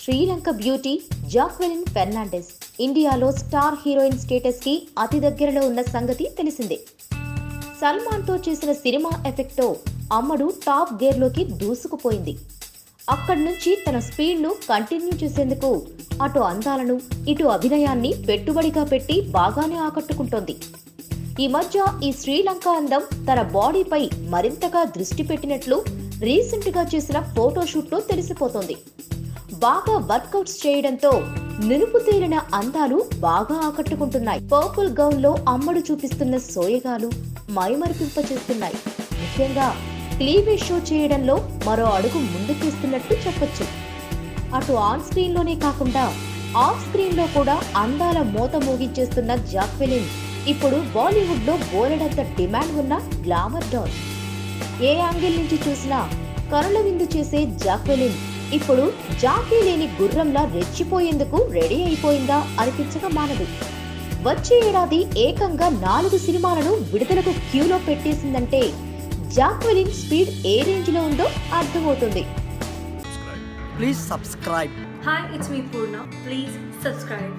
Sri Lanka beauty Jacqueline Fernandez ఇండియాలో star heroine status కి అతి దగ్గరలో ఉన్న సంగతి తెలిసిందే సల్మాన్తో చేసిన సినిమా ఎఫెక్ట్తో అమ్మడు టాప్ గేర్లోకి దూసుకుపోయింది అక్కడి నుంచి తన స్పీడ్ను కంటిన్యూ చేసేందుకు అటు అందాలను ఇటు అభినయాన్ని పెట్టుబడిగా పెట్టి బాగానే ఆకట్టుకుంటోంది ఈ మధ్య ఈ శ్రీలంక అందం తన బాడీపై మరింతగా దృష్టి పెట్టినట్లు రీసెంట్ గా చేసిన ఫోటోషూట్లో తెలిసిపోతోంది బాగా వర్కౌట్స్ చేయడంతో నిలుపు తేలిన అందాలు బాగా ఆకట్టుకుంటున్నాయి పర్పుల్ గౌన్ లో అమ్మడు చూపిస్తున్న సోయగాలు మైమరిపింపచేస్తున్నాయి ముఖ్యంగా క్లీవేజ్ షో చేయడంలో మరో అడుగు ముందుకేస్తున్నట్టు చెప్పొచ్చు అటు ఆన్ స్క్రీన్ లోనే కాకుండా ఆఫ్ స్క్రీన్ లో కూడా అందాల మోత మోగించేస్తున్న జాక్వెలిన్ ఇప్పుడు బాలీవుడ్ లో బోలెడంత డిమాండ్ ఉన్న గ్లామర్ డాల్ ఏ యాంగిల్ నుంచి చూసినా కనుల విందు చేసే జాక్వెలిన్ ఇప్పుడు జాకీ లేని గుర్రంలా రెచ్చిపోయేందుకు రెడీ అయిపోయిందా అనిపించక మానదు వచ్చే ఏడాది ఏకంగా నాలుగు సినిమాలను విడుదలకు క్యూలో పెట్టేసిందంటే జాక్వెలిన్ స్పీడ్ ఏ రేంజ్ లో ఉందో అర్థమవుతుంది Please subscribe. Hi, it's me Purna. Please subscribe.